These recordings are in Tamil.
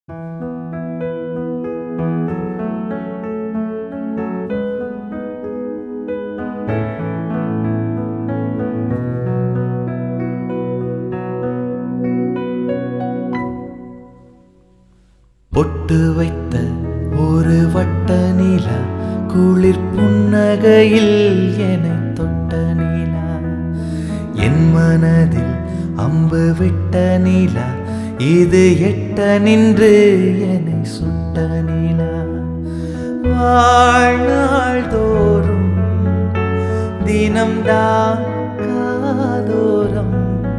பொட்டு வைத்த ஒரு வட்ட நீலா குளிர் புன்னகையில் என்னை தொட்ட நீலா என் மனதில் அம்பு விட்ட நீலா இது எட்ட நின்று என்னை சுட்ட நீலா வாழ்நாள் தோறும் தினம்தான் காதோரம்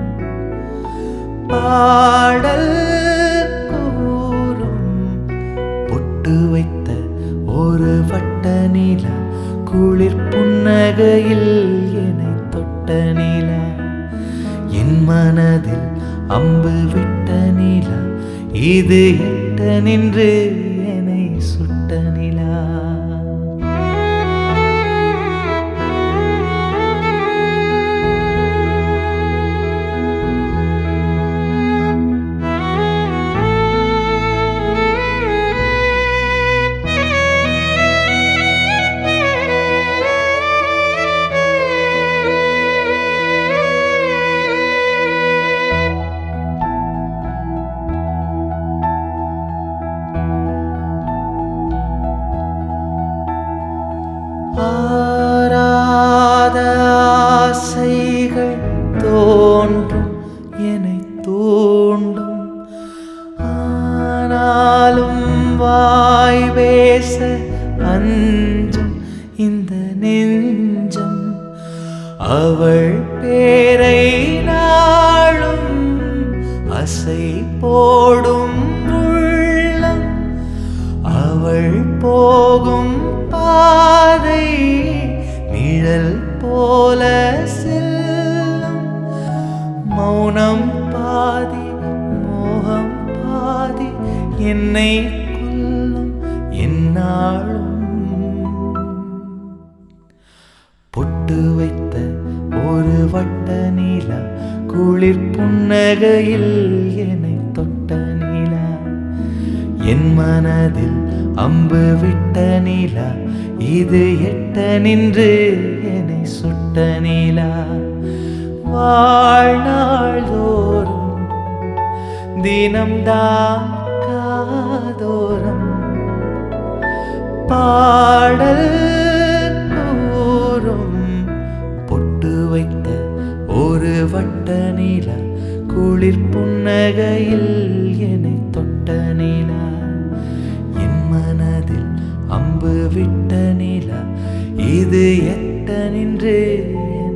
பாடல் கூறும் பொட்டு வைத்த ஒரு வட்ட நீலா குளிர் புன்னகையில் என்னை தொட்ட நீலா என் மனதில் அம்பு விட்ட நீலா இது எட்ட நின்று என்னை சுட்ட நிலா ஆராத ஆசைகள் தோன்றும் என்னை தூண்டும் ஆனாலும் வாய் பேச அஞ்சும் இந்த நெஞ்சம் அவள் பேரை நாளும் அசை போடும் உள்ளம் அவள் போகும் பாதை நிழல் போல செல்லும் மௌனம் பாதி மோகம் பாதி என்னை கொல்லும் என்னாலும் பொட்டு வைத்த ஒரு வட்ட நீலா குளிர் புன்னகையில் என்னை தொட்ட நீலா என் மனதில் அம்பு விட்ட நீலா இது எட்ட நின்று என்னை சுட்ட நீலா வாழ்நாள் தோறும் தினம்தான் காதோரம் பாடல் கூறும் பொட்டு வைத்த ஒரு வட்ட நீலா குளிர் புன்னகையில் என்னை தொட்ட நீலா என் மனதில் அம்பு விட்ட நீலா இது எட்ட நின்று